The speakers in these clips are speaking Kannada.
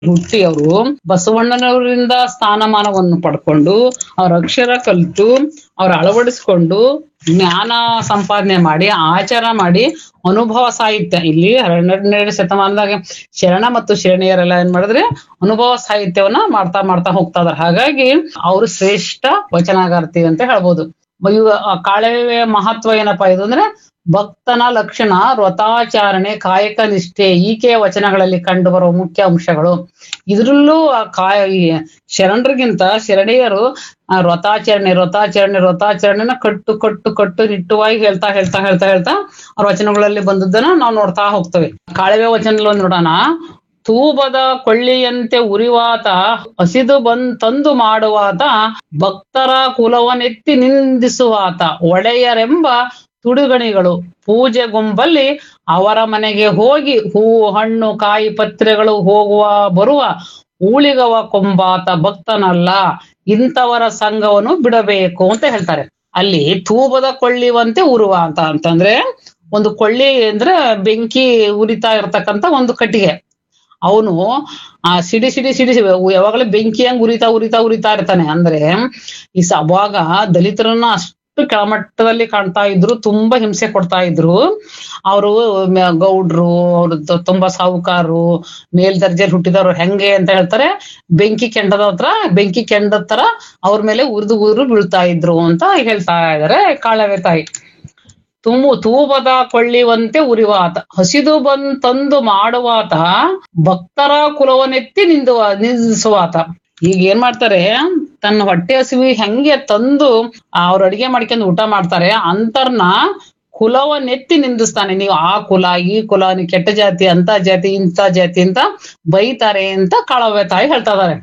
ಹುಟ್ಟಿ ಅವರು ಬಸವಣ್ಣನವರಿಂದ ಸ್ಥಾನಮಾನವನ್ನು ಪಡ್ಕೊಂಡು ಅವ್ರ ಅಕ್ಷರ ಕಲಿತು ಅವ್ರ ಅಳವಡಿಸ್ಕೊಂಡು ಜ್ಞಾನ ಸಂಪಾದನೆ ಮಾಡಿ ಆಚಾರ ಮಾಡಿ ಅನುಭವ ಸಾಹಿತ್ಯ ಇಲ್ಲಿ ಹನ್ನೆರಡನೇ ಶತಮಾನದಾಗ ಶರಣ ಮತ್ತು ಶರಣೆಯರೆಲ್ಲ ಏನ್ ಮಾಡಿದ್ರೆ ಅನುಭವ ಸಾಹಿತ್ಯವನ್ನ ಮಾಡ್ತಾ ಮಾಡ್ತಾ ಹೋಗ್ತಾ ಇದಾರೆ ಹಾಗಾಗಿ ಅವರು ಶ್ರೇಷ್ಠ ವಚನಗಾರ್ತಿ ಅಂತ ಹೇಳ್ಬೋದು ಇವ ಆ ಕಾಳವೆಯ ಮಹತ್ವ ಏನಪ್ಪಾ ಇದು ಅಂದ್ರೆ ಭಕ್ತನ ಲಕ್ಷಣ ವ್ರತಾಚರಣೆ ಕಾಯಕ ನಿಷ್ಠೆ ಈಕೆಯ ವಚನಗಳಲ್ಲಿ ಕಂಡು ಬರುವ ಮುಖ್ಯ ಅಂಶಗಳು ಇದ್ರಲ್ಲೂ ಆ ಕಾಯ ಈ ಶರಣರಿಗಿಂತ ಶರಣೀಯರು ಆ ವ್ರತಾಚರಣೆ ವ್ರತಾಚರಣೆ ವ್ರತಾಚರಣೆನ ಕಟ್ಟು ಕಟ್ಟು ಕಟ್ಟು ನಿಟ್ಟುವಾಗಿ ಹೇಳ್ತಾ ಹೇಳ್ತಾ ಹೇಳ್ತಾ ಹೇಳ್ತಾ ಅವ್ರ ವಚನಗಳಲ್ಲಿ ಬಂದದ್ದನ್ನ ನಾವು ನೋಡ್ತಾ ಹೋಗ್ತೇವೆ ಕಾಳವೆ ವಚನದಲ್ಲಿ ನೋಡೋಣ ತೂಬದ ಕೊಳ್ಳಿಯಂತೆ ಉರಿವಾತ ಹಸಿದು ಬಂದ್ ತಂದು ಮಾಡುವಾತ ಭಕ್ತರ ಕುಲವನೆತ್ತಿ ನಿಂದಿಸುವಾತ ಒಡೆಯರೆಂಬ ತುಡುಗಣಿಗಳು ಪೂಜೆ ಗುಂಬಲ್ಲಿ ಅವರ ಮನೆಗೆ ಹೋಗಿ ಹೂವು ಹಣ್ಣು ಕಾಯಿ ಪತ್ರೆಗಳು ಹೋಗುವ ಬರುವ ಊಳಿಗವ ಕೊಂಬಾತ ಭಕ್ತನಲ್ಲ ಇಂಥವರ ಸಂಘವನ್ನು ಬಿಡಬೇಕು ಅಂತ ಹೇಳ್ತಾರೆ ಅಲ್ಲಿ ತೂಬದ ಕೊಳ್ಳಿವಂತೆ ಉರುವ ಅಂತ ಅಂತಂದ್ರೆ ಒಂದು ಕೊಳ್ಳಿ ಅಂದ್ರೆ ಬೆಂಕಿ ಉರಿತಾ ಇರ್ತಕ್ಕಂತ ಒಂದು ಕಟ್ಟಿಗೆ ಅವನು ಆ ಸಿಡಿ ಸಿಡಿ ಸಿಡಿ ಯಾವಾಗಲೂ ಬೆಂಕಿ ಹಂಗ್ ಉರಿತಾ ಉರಿತಾ ಉರಿತಾ ಇರ್ತಾನೆ ಅಂದ್ರೆ ಈ ಸ- ಅವಾಗ ದಲಿತರನ್ನ ಅಷ್ಟು ಕೆಳಮಟ್ಟದಲ್ಲಿ ಕಾಣ್ತಾ ಇದ್ರು ತುಂಬಾ ಹಿಂಸೆ ಕೊಡ್ತಾ ಇದ್ರು ಅವರು ಗೌಡ್ರು ಅವ್ರು ತ- ತುಂಬಾ ಸಾಹುಕಾರರು ಮೇಲ್ದರ್ಜೆಲಿ ಹುಟ್ಟಿದವ್ರು ಹೆಂಗೆ ಅಂತ ಹೇಳ್ತಾರೆ ಬೆಂಕಿ ಕೆಂಡದ ಹತ್ರ ಬೆಂಕಿ ಕೆಂಡದ ತರ ಅವ್ರ ಮೇಲೆ ಉರಿದು ಉರಿದು ಬೀಳ್ತಾ ಇದ್ರು ಅಂತ ಹೇಳ್ತಾ ಇದಾರೆ ಕಾಳವೆ ತಾಯಿ ತುಂಬು ತೂಬದ ಕೊಳ್ಳಿವಂತೆ ಉರಿವಾತ ಹಸಿದು ಬಂದ್ ತಂದು ಮಾಡುವಾತ ಭಕ್ತರ ಕುಲವನೆತ್ತಿ ನಿಂದುವ ನಿಂದಿಸುವಾತ ಈಗ ಏನ್ ಮಾಡ್ತಾರೆ ತನ್ನ ಹೊಟ್ಟೆ ಹಸಿವಿ ಹೆಂಗೆ ತಂದು ಅವ್ರು ಅಡಿಗೆ ಮಾಡ್ಕೊಂಡು ಊಟ ಮಾಡ್ತಾರೆ ಅಂತರ್ನ ಕುಲವನ್ನೆತ್ತಿ ನಿಂದಿಸ್ತಾನೆ ನೀವು ಆ ಕುಲ ಈ ಕುಲ ನೀವು ಕೆಟ್ಟ ಜಾತಿ ಅಂತ ಜಾತಿ ಇಂಥ ಜಾತಿ ಅಂತ ಬೈತಾರೆ ಅಂತ ಕಾಳವೆ ತಾಯಿ ಹೇಳ್ತಾ ಇದಾರೆ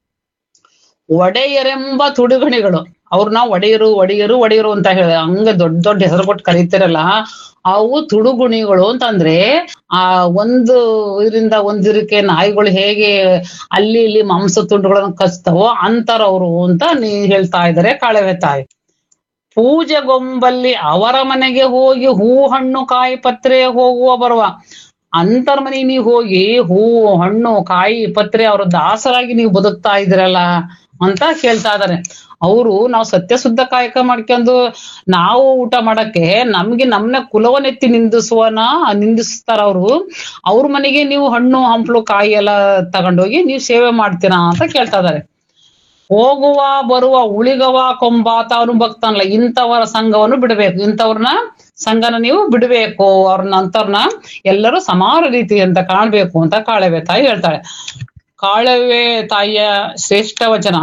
ಒಡೆಯರೆಂಬ ತುಡುಗಣಿಗಳು ಅವ್ರನ್ನ ಒಡೆಯರು ಒಡೆಯರು ಒಡೆಯರು ಅಂತ ಹೇಳ ಹಂಗ ದೊಡ್ಡ ದೊಡ್ಡ ಹೆಸರು ಕೊಟ್ಟು ಕರೀತಿರಲ್ಲ ಅವು ತುಡುಗುಣಿಗಳು ಅಂತಂದ್ರೆ ಆ ಒಂದು ಇದರಿಂದ ಒಂದಿರಕ್ಕೆ ನಾಯಿಗಳು ಹೇಗೆ ಅಲ್ಲಿ ಇಲ್ಲಿ ಮಾಂಸ ತುಂಡುಗಳನ್ನ ಕಚ್ತಾವೋ ಅಂತರವ್ರು ಅಂತ ನೀ ಹೇಳ್ತಾ ಇದಾರೆ ಕಾಳವೆ ತಾಯಿ ಪೂಜೆ ಗೊಂಬಲ್ಲಿ ಅವರ ಮನೆಗೆ ಹೋಗಿ ಹೂ ಹಣ್ಣು ಕಾಯಿ ಪತ್ರೆ ಹೋಗುವ ಬರುವ ಅಂತರ್ ಮನೆಗೆ ನೀವು ಹೋಗಿ ಹೂವು ಹಣ್ಣು ಕಾಯಿ ಪತ್ರೆ ಅವ್ರ ದಾಸರಾಗಿ ನೀವು ಬದುಕ್ತಾ ಇದ್ರಲ್ಲ ಅಂತ ಕೇಳ್ತಾ ಇದಾರೆ ಅವರು ನಾವು ಸತ್ಯಶುದ್ಧ ಕಾಯಕ ಮಾಡ್ಕೊಂಡು ನಾವು ಊಟ ಮಾಡಕ್ಕೆ ನಮ್ಗೆ ನಮ್ನ ಕುಲವನೆತ್ತಿ ನಿಂದಿಸುವನ ನಿಂದಿಸ್ತಾರ ಅವರು ಅವ್ರ ಮನೆಗೆ ನೀವು ಹಣ್ಣು ಹಂಪ್ಲು ಕಾಯಿ ಎಲ್ಲ ತಗೊಂಡೋಗಿ ನೀವು ಸೇವೆ ಮಾಡ್ತೀರಾ ಅಂತ ಕೇಳ್ತಾ ಇದಾರೆ ಹೋಗುವ ಬರುವ ಉಳಿಗವ ಕೊಂಬಾತ ಅವನು ಭಕ್ತನಲ್ಲ ಇಂಥವರ ಸಂಘವನ್ನು ಬಿಡಬೇಕು ಇಂಥವ್ರನ್ನ ಸಂಘನ ನೀವು ಬಿಡಬೇಕು ಅವ್ರನ್ನ ಅಂತವ್ರನ್ನ ಎಲ್ಲರೂ ಸಮಾನ ರೀತಿ ಅಂತ ಕಾಣ್ಬೇಕು ಅಂತ ಕಾಳವೆ ತಾಯಿ ಹೇಳ್ತಾಳೆ ಕಾಳವೆ ತಾಯಿಯ ಶ್ರೇಷ್ಠ ವಚನ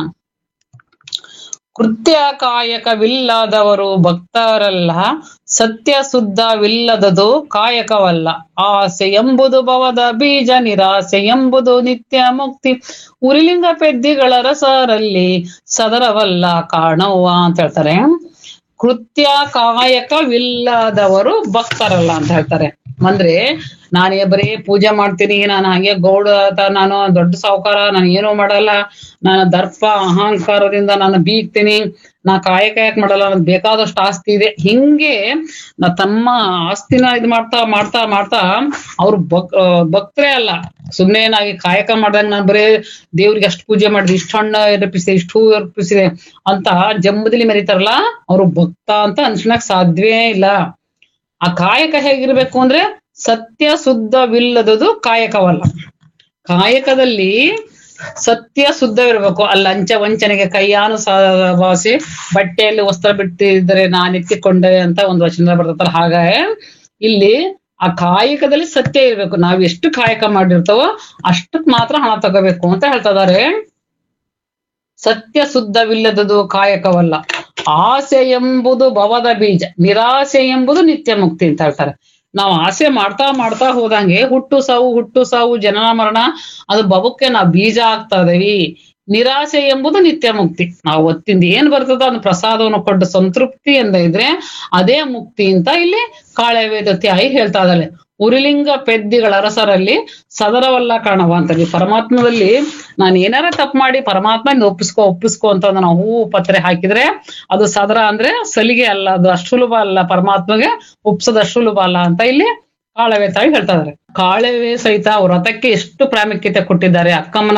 ಕೃತ್ಯ ಕಾಯಕವಿಲ್ಲದವರು ಭಕ್ತರಲ್ಲ ಸತ್ಯ ಶುದ್ಧವಿಲ್ಲದದು ಕಾಯಕವಲ್ಲ ಆಸೆ ಎಂಬುದು ಭವದ ಬೀಜ ನಿರಾಸೆ ಎಂಬುದು ನಿತ್ಯ ಮುಕ್ತಿ ಉರಿಲಿಂಗ ಪೆದ್ದಿಗಳ ರಸರಲ್ಲಿ ಸದರವಲ್ಲ ಕಾಣವ್ವ ಅಂತ ಹೇಳ್ತಾರೆ ಕೃತ್ಯ ಕಾಯಕವಿಲ್ಲದವರು ಭಕ್ತರಲ್ಲ ಅಂತ ಹೇಳ್ತಾರೆ ಅಂದ್ರೆ ನಾನೇ ಬರೀ ಪೂಜೆ ಮಾಡ್ತೀನಿ ನಾನು ಹಾಗೆ ಗೌಡ ಆತ ನಾನು ದೊಡ್ಡ ಸಾವುಕಾರ ನಾನು ಏನೂ ಮಾಡಲ್ಲ ನಾನು ದರ್ಪ ಅಹಂಕಾರದಿಂದ ನಾನು ಬೀಗ್ತೀನಿ ನಾ ಕಾಯಕ ಯಾಕೆ ಮಾಡಲ್ಲ ನನಗೆ ಬೇಕಾದಷ್ಟು ಆಸ್ತಿ ಇದೆ ಹಿಂಗೆ ನಾ ತಮ್ಮ ಆಸ್ತಿನ ಇದ್ ಮಾಡ್ತಾ ಮಾಡ್ತಾ ಮಾಡ್ತಾ ಅವ್ರು ಭಕ್ ಭಕ್ತರೇ ಅಲ್ಲ ಸುಮ್ನೆ ನಾಗಿ ಕಾಯಕ ಮಾಡ್ದಂಗ ನಾನು ಬರೀ ದೇವ್ರಿಗೆ ಅಷ್ಟು ಪೂಜೆ ಮಾಡಿದೆ ಇಷ್ಟು ಹಣ್ಣು ಅರ್ಪಿಸಿದೆ ಇಷ್ಟು ಹೂ ಅರ್ಪಿಸಿದೆ ಅಂತ ಜಂಬದಲ್ಲಿ ಮೆರಿತಾರಲ್ಲ ಅವ್ರು ಭಕ್ತ ಅಂತ ಅನ್ಸ್ಕೊಳಕ್ ಸಾಧ್ಯವೇ ಇಲ್ಲ ಆ ಕಾಯಕ ಹೇಗಿರ್ಬೇಕು ಅಂದ್ರೆ ಸತ್ಯ ಶುದ್ಧವಿಲ್ಲದದು ಕಾಯಕವಲ್ಲ ಕಾಯಕದಲ್ಲಿ ಸತ್ಯ ಶುದ್ಧವಿರ್ಬೇಕು ಅಲ್ಲಿ ಲಂಚ ವಂಚನೆಗೆ ಕೈಯಾನು ಭಾಷೆ ಬಟ್ಟೆಯಲ್ಲಿ ವಸ್ತ್ರ ಬಿಟ್ಟಿದ್ರೆ ನಾನು ಎತ್ತಿಕೊಂಡೆ ಅಂತ ಒಂದು ವಚನ ಬರ್ತದಲ್ಲ ಹಾಗೆ ಇಲ್ಲಿ ಆ ಕಾಯಕದಲ್ಲಿ ಸತ್ಯ ಇರ್ಬೇಕು ನಾವ್ ಎಷ್ಟು ಕಾಯಕ ಮಾಡಿರ್ತಾವೋ ಅಷ್ಟಕ್ ಮಾತ್ರ ಹಣ ತಗೋಬೇಕು ಅಂತ ಹೇಳ್ತಾ ಇದಾರೆ ಸತ್ಯ ಶುದ್ಧವಿಲ್ಲದದು ಕಾಯಕವಲ್ಲ ಆಸೆ ಎಂಬುದು ಭವದ ಬೀಜ ನಿರಾಸೆ ಎಂಬುದು ನಿತ್ಯ ಮುಕ್ತಿ ಅಂತ ಹೇಳ್ತಾರೆ ನಾವು ಆಸೆ ಮಾಡ್ತಾ ಮಾಡ್ತಾ ಹೋದಂಗೆ ಹುಟ್ಟು ಸಾವು ಹುಟ್ಟು ಸಾವು ಜನನ ಮರಣ ಅದು ಭವಕ್ಕೆ ನಾವು ಬೀಜ ಆಗ್ತಾ ಇದೀವಿ ನಿರಾಸೆ ಎಂಬುದು ನಿತ್ಯ ಮುಕ್ತಿ ನಾವು ಒತ್ತಿಂದ ಏನ್ ಬರ್ತದೋ ಅದನ್ನ ಪ್ರಸಾದವನ್ನು ಕೊಟ್ಟು ಸಂತೃಪ್ತಿಯಿಂದ ಇದ್ರೆ ಅದೇ ಮುಕ್ತಿ ಅಂತ ಇಲ್ಲಿ ಕಾಳವೇದ ತಾಯಿ ಹೇಳ್ತಾ ಇದ್ದಾಳೆ ಉರಿಲಿಂಗ ಪೆದ್ದಿಗಳ ಅರಸರಲ್ಲಿ ಸದರವಲ್ಲ ಕಾಣವ ಅಂತಲ್ಲಿ ಪರಮಾತ್ಮದಲ್ಲಿ ನಾನು ಏನಾರ ತಪ್ಪು ಮಾಡಿ ಪರಮಾತ್ಮ ಒಪ್ಪಿಸ್ಕೊ ಒಪ್ಪಿಸ್ಕೊ ಅಂತ ನಾವು ಹೂವು ಪತ್ರೆ ಹಾಕಿದ್ರೆ ಅದು ಸದರ ಅಂದ್ರೆ ಸಲಿಗೆ ಅಲ್ಲ ಅದು ಅಷ್ಟು ಸುಲಭ ಅಲ್ಲ ಪರಮಾತ್ಮಗೆ ಒಪ್ಸೋದು ಅಷ್ಟು ಸುಲಭ ಅಲ್ಲ ಅಂತ ಇಲ್ಲಿ ಕಾಳವೆ ತಾಯಿ ಹೇಳ್ತಾ ಇದಾರೆ ಕಾಳವೆ ಸಹಿತ ವ್ರತಕ್ಕೆ ಎಷ್ಟು ಪ್ರಾಮುಖ್ಯತೆ ಕೊಟ್ಟಿದ್ದಾರೆ ಅಕ್ಕಮ್ಮನ